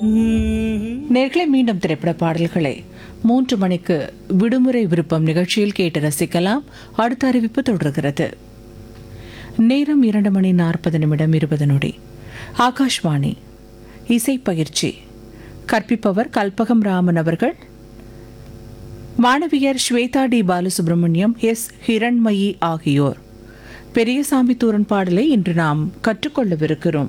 நேர்களை மீண்டும் திரைப்பட பாடல்களை மூன்று மணிக்கு விடுமுறை விருப்பம் நிகழ்ச்சியில் கேட்டு ரசிக்கலாம் அடுத்த அறிவிப்பு தொடர்கிறது நேரம் இரண்டு மணி நாற்பது நிமிடம் இருபது நொடி ஆகாஷ்வாணி இசை பயிற்சி கற்பிப்பவர் கல்பகம் ராமன் அவர்கள் மாணவியர் ஸ்வேதா டி பாலசுப்ரமணியம் எஸ் ஹிரண்மயி ஆகியோர் பெரியசாமி தூரன் பாடலை இன்று நாம் கற்றுக்கொள்ளவிருக்கிறோம்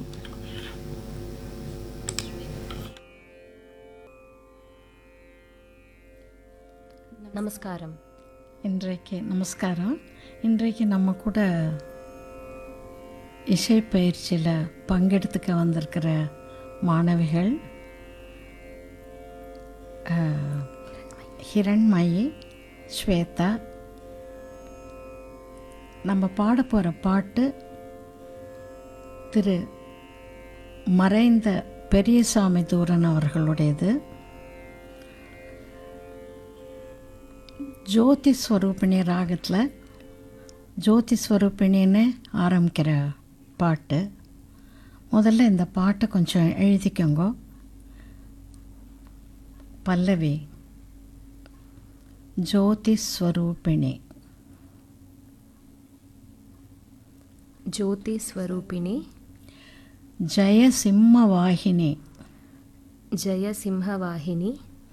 நமஸ்காரம் இன்றைக்கு நமஸ்காரம் இன்றைக்கு நம்ம கூட இசை பயிற்சியில் பங்கெடுத்துக்க வந்திருக்கிற மாணவிகள் அஹ், ஹிரண்மயி ஸ்வேதா நம்ம பாட போகிற பாட்டு திரு மறைந்த பெரியசாமி தூரன் அவர்களுடையது ஜோதி ஸ்வரூபிணி ராகத்தில் ஜோதி ஸ்வரூபிணின்னு ஆரம்பிக்கிற பாட்டு முதல்ல இந்த பாட்டை கொஞ்சம் எழுதிக்கோங்க பல்லவி ஜோதி ஸ்வரூபிணி ஜோதி ஸ்வரூபிணி ஜெய சிம்ம வாகினி ஜெய சிம்ஹவாகினி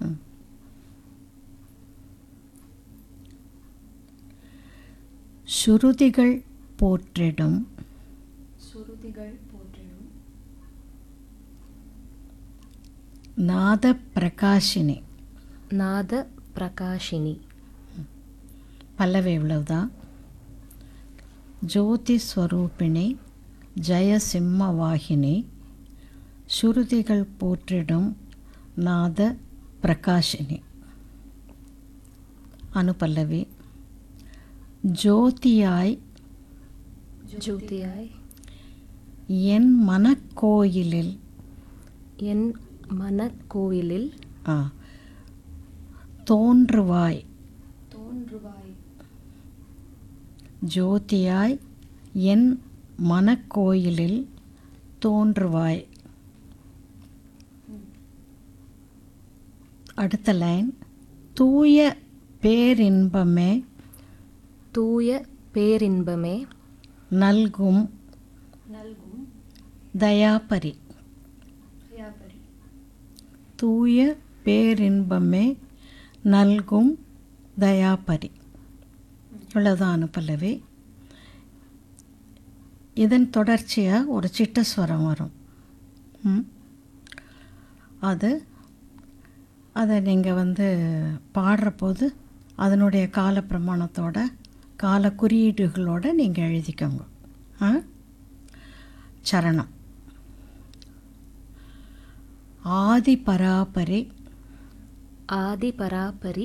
சுருதிகள் போற்றிடும் சுருதிகள் போற்றிடும் நாத பிரகாஷினி நாத பிரகாஷினி பல்லவி இவ்வளவுதான் ஜோதி ஸ்வரூபிணி ஜெய சிம்ம வாகினி சுருதிகள் போற்றிடும் நாத பிரகாஷினி அனுபல்லவி ஜோதியாய் ஜோதியாய் என் மனக்கோயிலில் என் மனக்கோவிலில் ஆ, தோன்றுவாய் தோன்றுவாய் ஜோதியாய் என் மனக்கோயிலில் தோன்றுவாய் அடுத்த லைன் தூய பேரின்பமே தூய பேரின்பமே நல்கும் நல்கும் தயாபரி தூய பேரின்பமே நல்கும் தயாபரி இவ்வளோதான் அனுப்பல்லவி இதன் தொடர்ச்சியாக ஒரு சிட்டஸ்வரம் வரும் ம். அது அதை நீங்கள் வந்து பாடுற போது அதனுடைய கால பிரமாணத்தோட கால குறியீடுகளோடு நீங்கள் எழுதிக்கோங்க ஆ சரணம் ஆதி பராபரி ஆதி பராபரி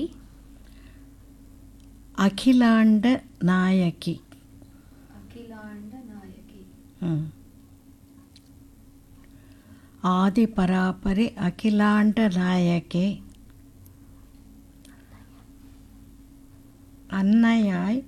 அகிலாண்ட நாயகி அகிலாண்ட நாயகி ம். ஆதி பராபரி அகிலாண்ட நாயகி அன்னையாய்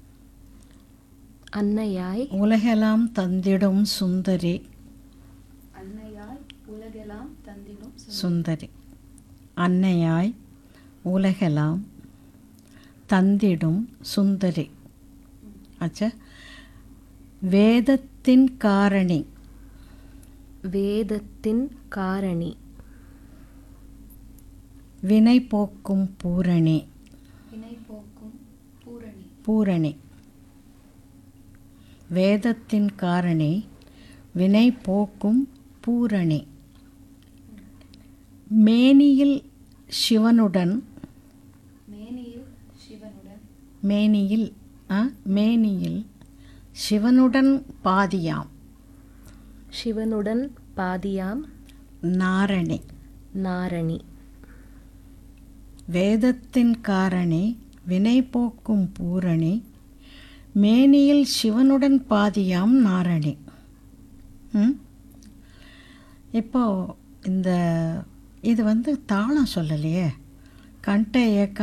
அன்னையாய் உலகெல்லாம் தந்திடும் சுந்தரி அன்னையாய் உலகெல்லாம் தந்திடும் சுந்தரி அன்னையாய் உலகெல்லாம் தந்திடும் சுந்தரி ஆச்சா வேதத்தின் காரணி வேதத்தின் காரணி வினை போக்கும் பூரணி வினை போக்கும் பூரணி பூரணி வேதத்தின் காரணி வினை போக்கும் பூரணி மேனியில் சிவனுடன் மேனியில் சிவனுடன் மேனியில் ஆ, மேனியில் சிவனுடன் பாதியாம் சிவனுடன் பாதியாம் நாரணி நாரணி வேதத்தின் காரணி வினை போக்கும் பூரணி மேனியில் சிவனுடன் பாதியாம் நாரணி ம்? இப்போ இந்த இது வந்து தாளம் சொல்லலையே கண்ட ஏக்க